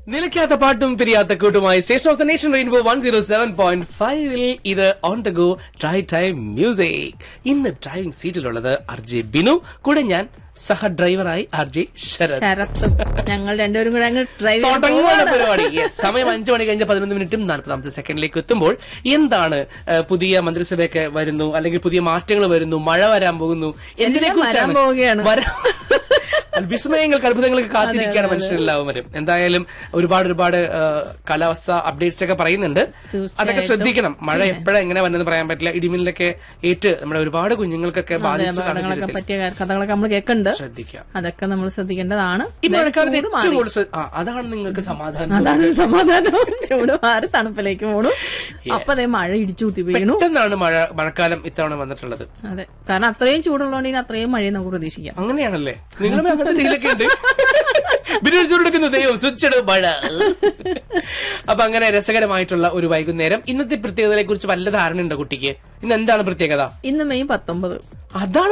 നിലയ്ക്കാത്ത പാട്ടും പിരിയാത്ത കൂട്ടുമായി station of the nation rainbow one zero seven point ഫൈവിൽ ഇത് on the go drive time music ഇന്ന് ഡ്രൈവിംഗ് സീറ്റിലുള്ളത് ആർ ജെ ബിനു കൂടെ ഞാൻ സഹ ഡ്രൈവറായി ആർ ജെ ശരത് ശരത്ത് ഞങ്ങൾ രണ്ടുപേരും കൂടെ അങ്ങ് ഡ്രൈവ് തുടങ്ങുന്ന പരിപാടി Yes. സമയം അഞ്ചു മണി കഴിഞ്ഞ പതിനൊന്ന് മിനിറ്റും നാൽപ്പതാമത്തെ സെക്കൻഡിലേക്ക് എത്തുമ്പോൾ എന്താണ് ആ, പുതിയ മന്ത്രിസഭയൊക്കെ വരുന്നു അല്ലെങ്കിൽ പുതിയ മാറ്റങ്ങൾ വരുന്നു മഴ വരാൻ പോകുന്നു എന്തിനെ വരാൻ പോവുകയാണ്. വിസ്മയങ്ങൾക്ക് അത്ഭുതങ്ങൾക്ക് കാത്തിരിക്കുകയാണ് മനുഷ്യരെല്ലാവരും എന്തായാലും ഒരുപാട് ഒരുപാട് ആ, കാലാവസ്ഥ അപ്ഡേറ്റ്സ് ഒക്കെ പറയുന്നുണ്ട് തീർച്ചയായിട്ടും. അതൊക്കെ ശ്രദ്ധിക്കണം മഴ എപ്പോഴാ എങ്ങനെ വന്നെന്ന് പറയാൻ പറ്റില്ല ഇടിമിന്നലൊക്കെ ഏറ്റ് നമ്മുടെ ഒരുപാട് കുഞ്ഞുങ്ങൾക്കൊക്കെ ബാധിച്ച അപകടങ്ങളൊക്കെ സാഹചര്യത്തിൽ പറ്റിയ കഥകളൊക്കെ നമ്മൾ കേൾക്കുന്നുണ്ട് ശ്രദ്ധിക്കുക അതൊക്കെ നമ്മൾ ശ്രദ്ധിക്കേണ്ടതാണ് ഈ മഴക്കാലത്ത് ചൂട് ഏറ്റവും മാറി. കൂടുതൽ ശ്ര- ആ, അതാണ് നിങ്ങൾക്ക് സമാധാനം അതാണ് സമാധാനം ചൂട് മാറി തണുപ്പിലേക്ക് പോണു അപ്പൊ അതേ മഴ ഇടിച്ചു കുത്തി വീണു പെട്ടെന്നാണ് മഴ മഴക്കാലം ഇത്തവണ വന്നിട്ടുള്ളത് അതെ കാരണം അത്രയും ചൂടുള്ളതുകൊണ്ട് ഇനി അത്രയും മഴയെ നമുക്ക് പ്രതീക്ഷിക്കാം അങ്ങനെയാണല്ലേ നിങ്ങളുടെ അങ്ങനത്തെ ഡീലൊക്കെ ഉണ്ട് ബിനോട് ചൂടെടുക്കുന്നു ദൈവം സ്വിച്ചിട് മഴ അപ്പൊ അങ്ങനെ രസകരമായിട്ടുള്ള ഒരു വൈകുന്നേരം ഇന്നത്തെ പ്രത്യേകതകളെ കുറിച്ച് വല്ല ധാരണ ഉണ്ടോ കുട്ടിക്ക് ഇന്ന് എന്താണ് പ്രത്യേകത ഇന്ന് മെയ് പത്തൊമ്പത് അതാണ്